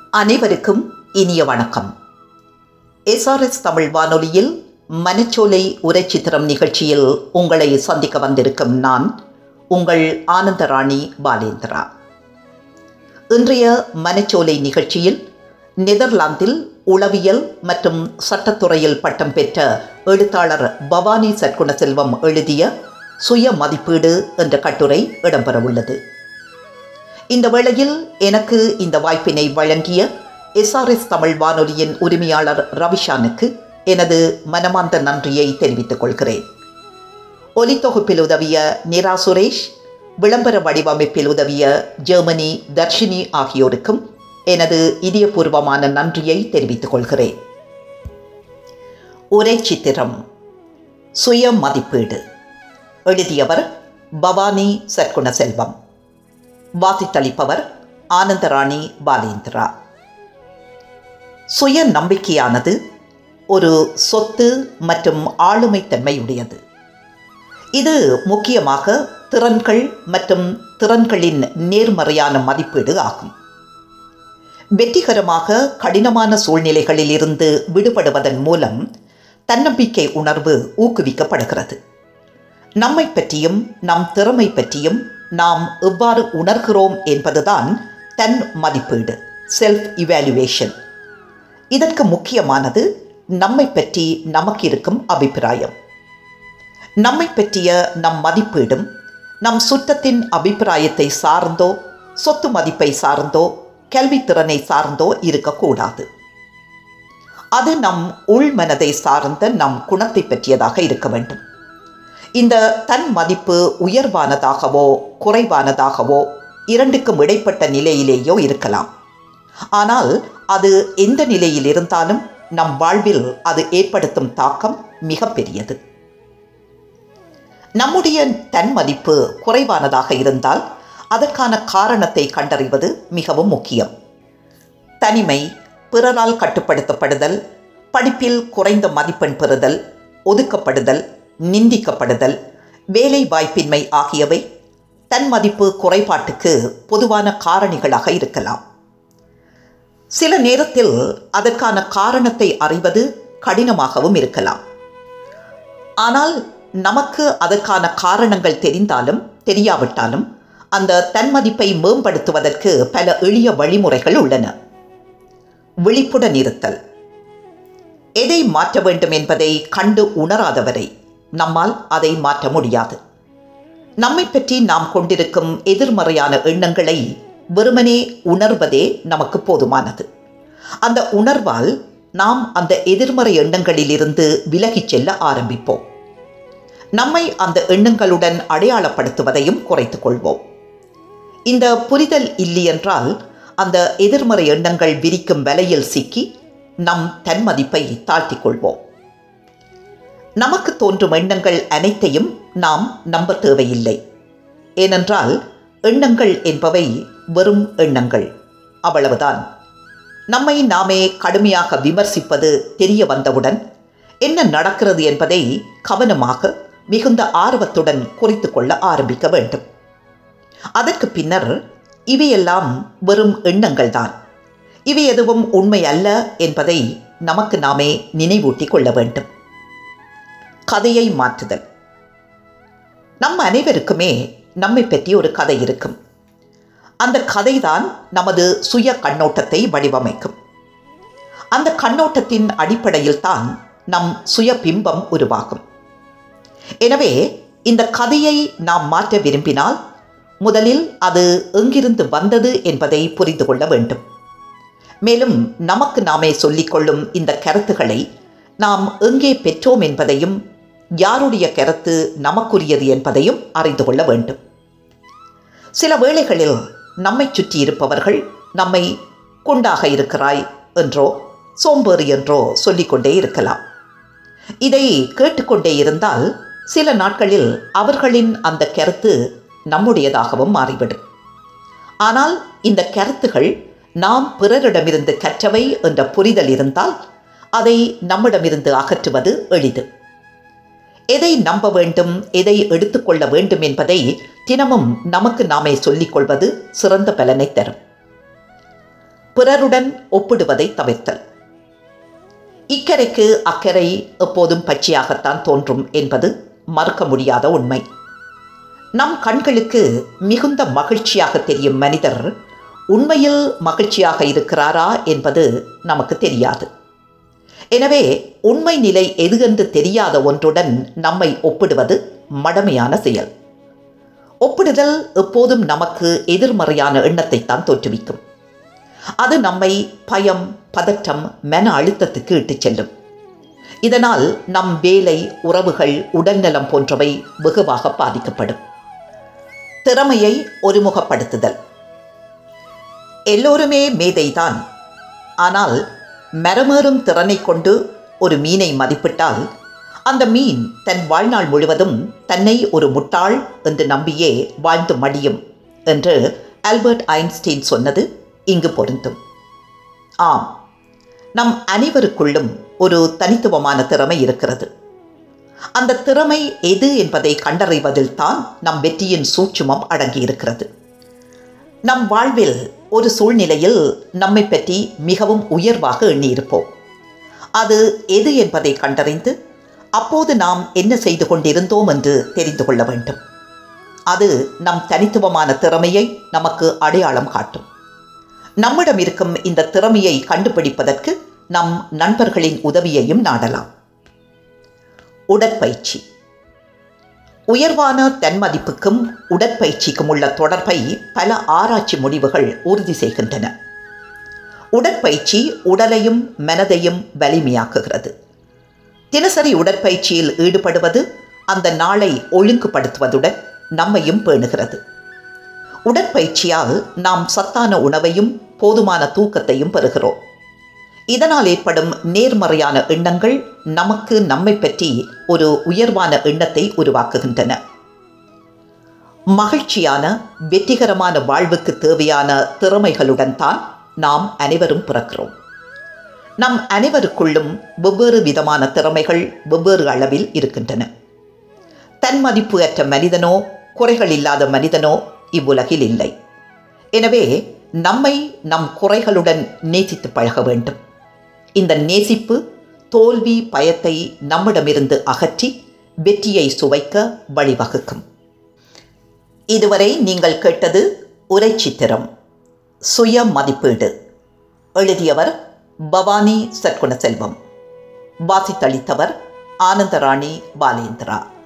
அனைவருக்கும் இனிய வணக்கம் எஸ்ஆர்எஸ் தமிழ் வானொலியில் மனச்சோலை உரைச்சித்திரம் நிகழ்ச்சியில் உங்களை சந்திக்க வந்திருக்கும் நான் உங்கள் ஆனந்தராணி பாலேந்திரா இன்றைய மனச்சோலை நிகழ்ச்சியில் நெதர்லாந்தில் உளவியல் மற்றும் சட்டத்துறையில் பட்டம் பெற்ற எழுத்தாளர் பவானி சற்குணசெல்வம் எழுதிய சுய மதிப்பீடு என்ற கட்டுரை இடம்பெறவுள்ளது இந்த வேளையில் எனக்கு இந்த வாய்ப்பினை வழங்கிய எஸ்ஆர்எஸ் தமிழ் வானொலியின் உரிமையாளர் ரவிஷானுக்கு எனது மனமார்ந்த நன்றியை தெரிவித்துக் கொள்கிறேன் ஒலித்தொகுப்பில் உதவிய நிரா சுரேஷ் விளம்பர வடிவமைப்பில் உதவிய ஜெர்மனி தர்ஷினி ஆகியோருக்கும் எனது இதயபூர்வமான நன்றியை தெரிவித்துக் கொள்கிறேன் உரை சித்திரம் சுய மதிப்பீடு எழுதியவர் பவானி சற்குணசெல்வம் வாசித்தளிப்பவர் ஆனந்தராணி பாலேந்திரா சுய நம்பிக்கையானது ஒரு சொத்து மற்றும் ஆளுமைத்தன்மையுடையது இது முக்கியமாக திறன்கள் மற்றும் திறன்களின் நேர்மறையான மதிப்பீடு ஆகும் வெற்றிகரமாக கடினமான சூழ்நிலைகளில் இருந்து விடுபடுவதன் மூலம் தன்னம்பிக்கை உணர்வு ஊக்குவிக்கப்படுகிறது நம்மை பற்றியும் நம் திறமை பற்றியும் நாம் எவ்வாறு உணர்கிறோம் என்பதுதான் தன் மதிப்பீடு செல்ஃப் இவாலுவேஷன் இதற்கு முக்கியமானது நம்மை பற்றி நமக்கு இருக்கும் அபிப்பிராயம் நம்மை பற்றிய நம் மதிப்பீடும் நம் சுற்றத்தின் அபிப்பிராயத்தை சார்ந்தோ சொத்து மதிப்பை சார்ந்தோ கல்வித்திறனை சார்ந்தோ இருக்கக்கூடாது அது நம் உள்மனதை சார்ந்த நம் குணத்தை பற்றியதாக இருக்க வேண்டும் இந்த தன் மதிப்பு உயர்வானதாகவோ குறைவானதாகவோ இரண்டுக்கும் இடைப்பட்ட நிலையிலேயோ இருக்கலாம் ஆனால் அது எந்த நிலையில் இருந்தாலும் நம் வாழ்வில் அது ஏற்படுத்தும் தாக்கம் மிக பெரியது நம்முடைய தன் மதிப்பு குறைவானதாக இருந்தால் அதற்கான காரணத்தை கண்டறிவது மிகவும் முக்கியம் தனிமை பிறரால் கட்டுப்படுத்தப்படுதல் படிப்பில் குறைந்த மதிப்பெண் பெறுதல் ஒதுக்கப்படுதல் நிந்திக்கப்படுதல் வேலை வாய்ப்பின்மை ஆகியவை தன் மதிப்பு குறைபாட்டுக்கு பொதுவான காரணிகளாக இருக்கலாம் சில நேரத்தில் அதற்கான காரணத்தை அறிவது கடினமாகவும் இருக்கலாம் ஆனால் நமக்கு அதற்கான காரணங்கள் தெரிந்தாலும் தெரியாவிட்டாலும் அந்த தன்மதிப்பை மேம்படுத்துவதற்கு பல எளிய வழிமுறைகள் உள்ளன விழிப்புடன் இருத்தல் எதை மாற்ற வேண்டும் என்பதை கண்டு உணராதவரை நம்மால் அதை மாற்ற முடியாது நம்மை பற்றி நாம் கொண்டிருக்கும் எதிர்மறையான எண்ணங்களை வெறுமனே உணர்வதே நமக்கு போதுமானது அந்த உணர்வால் நாம் அந்த எதிர்மறை எண்ணங்களிலிருந்து விலகிச் செல்ல ஆரம்பிப்போம் நம்மை அந்த எண்ணங்களுடன் அடையாளப்படுத்துவதையும் குறைத்துக் கொள்வோம் இந்த புரிதல் இல்லையென்றால் அந்த எதிர்மறை எண்ணங்கள் விரிக்கும் வலையில் சிக்கி நம் தன்மதிப்பை தாழ்த்திக் கொள்வோம் நமக்கு தோன்றும் எண்ணங்கள் அனைத்தையும் நாம் நம்ப தேவையில்லை ஏனென்றால் எண்ணங்கள் என்பவை வெறும் எண்ணங்கள் அவ்வளவுதான் நம்மை நாமே கடுமையாக விமர்சிப்பது தெரிய வந்தவுடன் என்ன நடக்கிறது என்பதை கவனமாக மிகுந்த ஆர்வத்துடன் குறித்து கொள்ள ஆரம்பிக்க வேண்டும் அதற்கு பின்னர் இவையெல்லாம் வெறும் எண்ணங்கள் தான் இவை எதுவும் உண்மை அல்ல என்பதை நமக்கு நாமே நினைவூட்டி கொள்ள வேண்டும் கதையை மாற்றுதல் நம் அனைவருக்குமே நம்மை பற்றி ஒரு கதை இருக்கும் அந்த கதைதான் நமது சுய கண்ணோட்டத்தை வடிவமைக்கும் அந்த கண்ணோட்டத்தின் அடிப்படையில் தான் நம் சுய பிம்பம் உருவாகும் எனவே இந்த கதையை நாம் மாற்ற விரும்பினால் முதலில் அது எங்கிருந்து வந்தது என்பதை புரிந்து கொள்ள வேண்டும் மேலும் நமக்கு நாமே சொல்லிக்கொள்ளும் இந்த கருத்துக்களை நாம் எங்கே பெற்றோம் என்பதையும் யாருடைய கருத்து நமக்குரியது என்பதையும் அறிந்து கொள்ள வேண்டும் சில வேளைகளில் நம்மை சுற்றி இருப்பவர்கள் நம்மை குண்டாக இருக்கிறாய் என்றோ சோம்பேறி என்றோ சொல்லிக்கொண்டே இருக்கலாம் இதை கேட்டுக்கொண்டே இருந்தால் சில நாட்களில் அவர்களின் அந்த கருத்து நம்முடையதாகவும் மாறிவிடும் ஆனால் இந்த கருத்துகள் நாம் பிறரிடமிருந்து கற்றவை என்ற புரிதல் இருந்தால் அதை நம்மிடமிருந்து அகற்றுவது எளிது எதை நம்ப வேண்டும் எதை எடுத்துக்கொள்ள வேண்டும் என்பதை தினமும் நமக்கு நாமே சொல்லிக் கொள்வது சிறந்த பலனை தரும் பிறருடன் ஒப்பிடுவதை தவிர்த்தல் இக்கரைக்கு அக்கறை எப்போதும் பச்சையாகத்தான் தோன்றும் என்பது மறுக்க முடியாத உண்மை நம் கண்களுக்கு மிகுந்த மகிழ்ச்சியாக தெரியும் மனிதர் உண்மையில் மகிழ்ச்சியாக இருக்கிறாரா என்பது நமக்கு தெரியாது எனவே உண்மை நிலை எது என்று தெரியாத ஒன்றுடன் நம்மை ஒப்பிடுவது மடமையான செயல் ஒப்பிடுதல் எப்போதும் நமக்கு எதிர்மறையான எண்ணத்தைத்தான் தோற்றுவிக்கும் அது நம்மை பயம் பதற்றம் மன அழுத்தத்துக்கு இட்டுச் செல்லும் இதனால் நம் வேலை உறவுகள் உடல்நலம் போன்றவை வெகுவாக பாதிக்கப்படும் திறமையை ஒருமுகப்படுத்துதல் எல்லோருமே மேதைதான் ஆனால் மரமேறும் திறனை கொண்டு ஒரு மீனை மதிப்பிட்டால் அந்த மீன் தன் வாழ்நாள் முழுவதும் தன்னை ஒரு முட்டாள் என்று நம்பியே வாழ்ந்து மடியும் என்று ஆல்பர்ட் ஐன்ஸ்டீன் சொன்னது இங்கு பொருந்தும் ஆம் நம் அனைவருக்குள்ளும் ஒரு தனித்துவமான திறமை இருக்கிறது அந்த திறமை எது என்பதை கண்டறிவதில் தான் நம் வெற்றியின் சூட்சுமம் அடங்கியிருக்கிறது நம் வாழ்வில் ஒரு சூழ்நிலையில் நம்மை பற்றி மிகவும் உயர்வாக எண்ணியிருப்போம் அது எது என்பதை கண்டறிந்து அப்போது நாம் என்ன செய்து கொண்டிருந்தோம் என்று தெரிந்து கொள்ள வேண்டும் அது நம் தனித்துவமான திறமையை நமக்கு அடையாளம் காட்டும் நம்மிடம் இருக்கும் இந்த திறமையை கண்டுபிடிப்பதற்கு நம் நண்பர்களின் உதவியையும் நாடலாம் உடற்பயிற்சி உயர்வான தன்மதிப்புக்கும் உடற்பயிற்சிக்கும் உள்ள தொடர்பை பல ஆராய்ச்சி முடிவுகள் உறுதி செய்கின்றன உடற்பயிற்சி உடலையும் மனதையும் வலிமையாக்குகிறது தினசரி உடற்பயிற்சியில் ஈடுபடுவது அந்த நாளை ஒழுங்குபடுத்துவதுடன் நம்மையும் பேணுகிறது உடற்பயிற்சியால் நாம் சத்தான உணவையும் போதுமான தூக்கத்தையும் பெறுகிறோம் இதனால் ஏற்படும் நேர்மறையான எண்ணங்கள் நமக்கு நம்மை பற்றி ஒரு உயர்வான எண்ணத்தை உருவாக்குகின்றன மகிழ்ச்சியான வெற்றிகரமான வாழ்வுக்கு தேவையான திறமைகளுடன் தான் நாம் அனைவரும் பிறக்கிறோம் நம் அனைவருக்குள்ளும் வெவ்வேறு விதமான திறமைகள் வெவ்வேறு அளவில் இருக்கின்றன தன்மதிப்பு அற்ற மனிதனோ குறைகள் இல்லாத மனிதனோ இவ்வுலகில் இல்லை எனவே நம்மை நம் குறைகளுடன் நேசித்து பழக வேண்டும் இந்த நேசிப்பு தோல்வி பயத்தை நம்மிடமிருந்து அகற்றி வெற்றியை சுவைக்க வழிவகுக்கும் இதுவரை நீங்கள் கேட்டது உரைச்சித்திரம் சுய மதிப்பீடு எழுதியவர் பவானி சற்குண செல்வம் வாசித்தளித்தவர் ஆனந்தராணி பாலேந்திரா